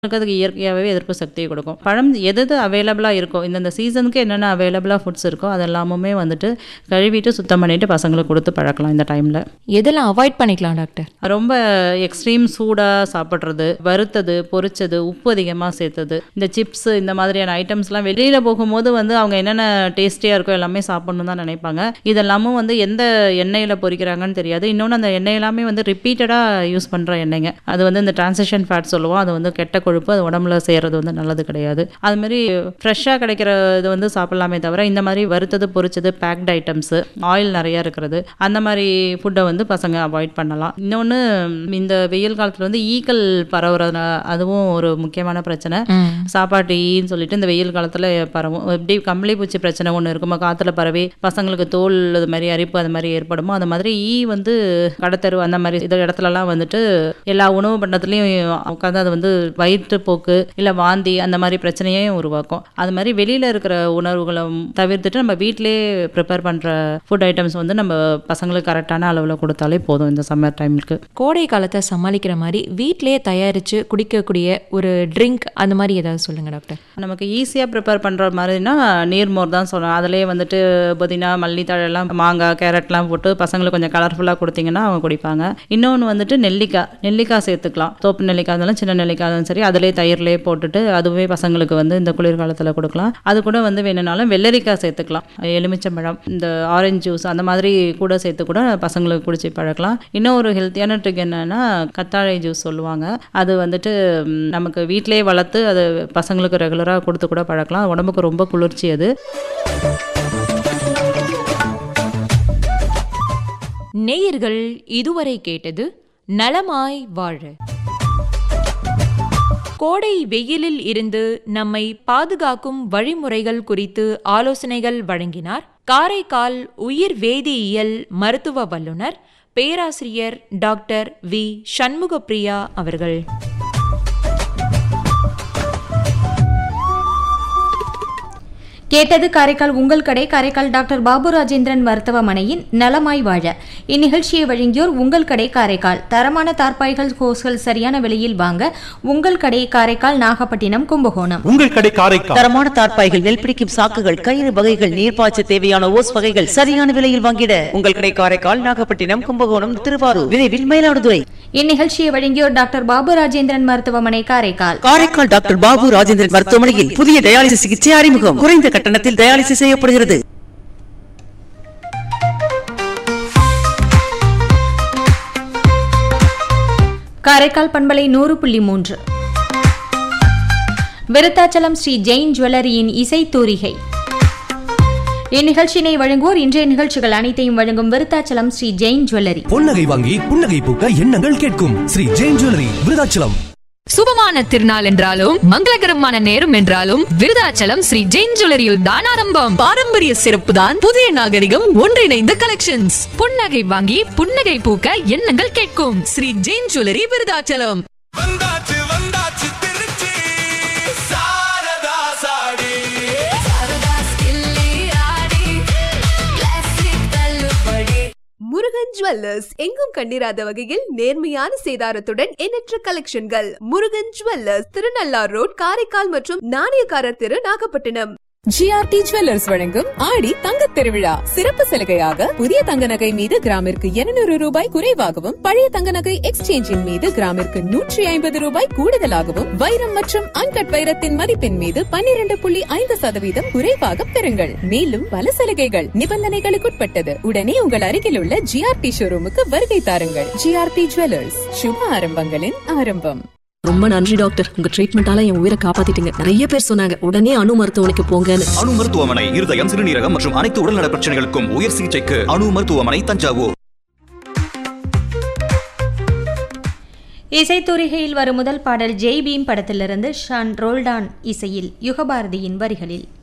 நமக்கு அதுக்கு இயற்கையாகவே எதிர்ப்பு சக்தியை கொடுக்கும் பழம் எது எது அவைலபிளாக இருக்கோ இந்தந்த சீசனுக்கு என்னென்ன அவைலபிளாக ஃபுட்ஸ் இருக்கோ அதெல்லாமுமே வந்துட்டு கழுவிட்டு சுத்தம் பண்ணிட்டு பசங்களுக்கு கொடுத்து பழக்கலாம் இந்த டைமில் எதெல்லாம் அவாய்ட் பண்ணிக்கலாம் டாக்டர் ரொம்ப எக்ஸ்ட்ரீம் சூடாக சாப்பிட்றது வறுத்தது பொரிச்சது உப்பு அதிகமாக சேர்த்தது இந்த சிப்ஸ் இந்த மாதிரியான ஐட்டம்ஸ்லாம் வெளியில் போகும்போது வந்து அவங்க என்னென்ன டேஸ்டியாக இருக்கோ எல்லாமே சாப்பிடணும் தான் நினைப்பாங்க இதெல்லாமும் வந்து எந்த எண்ணெயில் பொரிக்கிறாங்கன்னு தெரியாது இன்னொன்று அந்த எண்ணெய் எல்லாமே வந்து ரிப்பீட்டடாக யூஸ் பண்ணுற எண்ணெய்ங்க அது வந்து இந்த டிரான்சிஷன் ஃபேட் சொல்லுவோம் அது வந்து கெட்ட கொழுப்பு அது உடம்புல சேர்றது வந்து நல்லது கிடையாது அது மாதிரி ஃப்ரெஷ்ஷாக கிடைக்கிற இது வந்து சாப்பிடலாமே தவிர இந்த மாதிரி வறுத்தது பொரிச்சது பேக்டு ஐட்டம்ஸு ஆயில் நிறைய இருக்கிறது அந்த மாதிரி ஃபுட்டை வந்து பசங்க அவாய்ட் பண்ணலாம் இன்னொன்று இந்த வெயில் காலத்தில் வந்து ஈக்கள் பரவுறதுனால அதுவும் ஒரு முக்கியமான பிரச்சனை சாப்பாட்டு ஈன்னு சொல்லிட்டு இந்த வெயில் காலத்தில் பரவும் எப்படி கம்பளி பூச்சி பிரச்சனை ஒன்று இருக்குமா காற்றுல பரவி பசங்களுக்கு தோல் அது மாதிரி அரிப்பு அது மாதிரி ஏற்படுமோ அந்த மாதிரி ஈ வந்து கடத்தரு அந்த மாதிரி இது இடத்துலலாம் வந்துட்டு எல்லா உணவு பண்டத்துலேயும் உட்காந்து அது வந்து வயிற்றுப்போக்கு இல்லை வாந்தி அந்த மாதிரி பிரச்சனையையும் உருவாக்கும் அது மாதிரி வெளியில் இருக்கிற உணவுகளை தவிர்த்துட்டு நம்ம வீட்டிலே ப்ரிப்பேர் பண்ணுற ஃபுட் ஐட்டம்ஸ் வந்து நம்ம பசங்களுக்கு கரெக்டான அளவில் கொடுத்தாலே போதும் இந்த சம்மர் டைமுக்கு கோடை காலத்தை சமாளிக்கிற மாதிரி வீட்டிலேயே தயாரித்து குடிக்கக்கூடிய ஒரு ட்ரிங்க் அந்த மாதிரி ஏதாவது சொல்லுங்கள் டாக்டர் நமக்கு ஈஸியாக ப்ரிப்பேர் பண்ணுற மாதிரினா நீர்மோர் தான் சொல்லலாம் அதிலே வந்துட்டு புதினா மல்லித்தழெல்லாம் மாங்காய் கேரட்லாம் போட்டு பசங்களுக்கு கொஞ்சம் கலர்ஃபுல்லாக கொடுத்தீங்கன்னா அவங்க குடிப்பாங்க இன்னொன்று வந்துட்டு நெல்லிக்காய் நெல்லிக்காய் சேர்த்துக்கலாம் தோப்பு நெல்லிக்காய் இருந்தாலும் சின்ன நெல்லிக்காய் இருந்தாலும் சரி அதிலே தயிர்லேயே போட்டுட்டு அதுவே பசங்களுக்கு வந்து இந்த குளிர்காலத்தில் கொடுக்கலாம் அது கூட வந்து வேணும்னாலும் வெள்ளரிக்காய் சேர்த்துக்கலாம் எலுமிச்சம்பழம் இந்த ஆரஞ்சு ஜூஸ் அந்த மாதிரி கூட சேர்த்து கூட பசங்களுக்கு குடிச்சு பழக்கலாம் இன்னும் ஒரு ஹெல்த்தியான ட்ரிக் என்னன்னா கத்தாழை ஜூஸ் சொல்லுவாங்க அது வந்துட்டு ம், நமக்கு வீட்டிலேயே வளர்த்து அது பசங்களுக்கு ரெகுலராக கொடுத்து கூட பழக்கலாம் உடம்புக்கு ரொம்ப குளிர்ச்சி அது நேயர்கள் இதுவரை கேட்டது நலமாய் வாழ கோடை வெயிலில் இருந்து நம்மை பாதுகாக்கும் வழிமுறைகள் குறித்து ஆலோசனைகள் வழங்கினார் காரைக்கால் உயிர் வேதியியல் மருத்துவ வல்லுனர் பேராசிரியர் டாக்டர் வி சண்முகப்பிரியா அவர்கள் கேட்டது காரைக்கால் உங்கள் கடை காரைக்கால் டாக்டர் பாபு ராஜேந்திரன் மருத்துவமனையின் நலமாய் வாழ இந்நிகழ்ச்சியை வழங்கியோர் உங்கள் கடை காரைக்கால் தரமான தார்பாய்கள் கோஸ்கள் சரியான விலையில் வாங்க உங்கள் கடை காரைக்கால் நாகப்பட்டினம் கும்பகோணம் உங்கள் கடை காரைக்கால் தரமான தார்ப்பாய்கள் நெல் பிடிக்கும் சாக்குகள் கயிறு வகைகள் நீர்ப்பாய்ச்ச தேவையான ஓஸ் வகைகள் சரியான விலையில் வாங்கிட உங்கள் கடை காரைக்கால் நாகப்பட்டினம் கும்பகோணம் திருவாரூர் விரைவில் மயிலாடுதுறை இந்நிகழ்ச்சியை வழங்கியோர் டாக்டர் பாபு ராஜேந்திரன் மருத்துவமனை காரைக்கால் காரைக்கால் டாக்டர் பாபு ராஜேந்திரன் மருத்துவமனையில் புதிய டயாலிசிஸ் சிகிச்சை அறிமுகம் குறைந்த கட்டணத்தில் டயாலிசிஸ் செய்யப்படுகிறது காரைக்கால் பண்பலை நூறு புள்ளி மூன்று விருத்தாச்சலம் ஸ்ரீ ஜெயின் ஜுவல்லரியின் இசை தூரிகை இந்நிகழ்ச்சியினை வழங்குவோர் இன்றைய நிகழ்ச்சிகள் அனைத்தையும் வழங்கும் விருத்தாச்சலம் ஸ்ரீ ஜெயின் ஜுவல்லரி பொன்னகை வாங்கி புன்னகை பூக்க எண்ணங்கள் கேட்கும் ஸ்ரீ ஜெயின் ஜுவல்லரி விருதாச்சலம் சுபமான திருநாள் என்றாலும் மங்களகரமான நேரம் என்றாலும் விருதாச்சலம் ஸ்ரீ ஜெயின் ஜுவல்லரியில் தான் ஆரம்பம் பாரம்பரிய சிறப்பு தான் புதிய நாகரிகம் ஒன்றிணைந்த கலெக்ஷன்ஸ் புன்னகை வாங்கி புன்னகை பூக்க எண்ணங்கள் கேட்கும் ஸ்ரீ ஜெயின் ஜுவல்லரி விருதாச்சலம் வந்தாச்சு வந்தாச்சு திருச்சி சாரதா சாடி முருகன் ஜுவல்லர்ஸ் எங்கும் கண்டிராத வகையில் நேர்மையான சேதாரத்துடன் எண்ணற்ற கலெக்ஷன்கள் முருகன் ஜுவல்லர்ஸ் திருநள்ளார் ரோட் காரைக்கால் மற்றும் நாணயக்காரர் தெரு நாகப்பட்டினம் ஜிஆர்டி ஜுவல்லர்ஸ் வழங்கும் ஆடி தங்க திருவிழா சிறப்பு சலுகையாக புதிய தங்க நகை மீது கிராமிற்கு 200 ரூபாய் குறைவாகவும் பழைய தங்க நகை எக்ஸ்சேஞ்சின் மீது கிராமிற்கு நூற்றி ஐம்பது ரூபாய் கூடுதலாகவும் வைரம் மற்றும் அன்கட் வைரத்தின் மதிப்பின் மீது 12.5% புள்ளி ஐந்து சதவீதம் குறைவாக பெறுங்கள் மேலும் பல சலுகைகள் நிபந்தனைகளுக்குட்பட்டது உடனே உங்கள் அருகில் உள்ள ஜிஆர்டி ஷோரூமுக்கு வருகை தாருங்கள் ஜிஆர்டி ஜுவல்லர்ஸ் சுப ஆரம்பங்களின் ஆரம்பம் ரொம்ப நன்றி டாக்டர் உங்க ட்ரீட்மெண்டால என் உயிரை காப்பாத்திட்டீங்க நிறைய பேர் சொன்னாங்க உடனே அணு மருத்துவமனைக்கு போங்கன்னு அணு மருத்துவமனை இருதயம் சிறுநீரகம் மற்றும் அனைத்து உடல்நல பிரச்சனைகளுக்கும் உயர் சிகிச்சைக்கு அணு மருத்துவமனை தஞ்சாவூர் இசைத்தூரிகையில் வரும் முதல் பாடல் ஜெய் பீம் படத்திலிருந்து ஷான் ரோல்டான் இசையில் யுகபாரதியின் வரிகளில்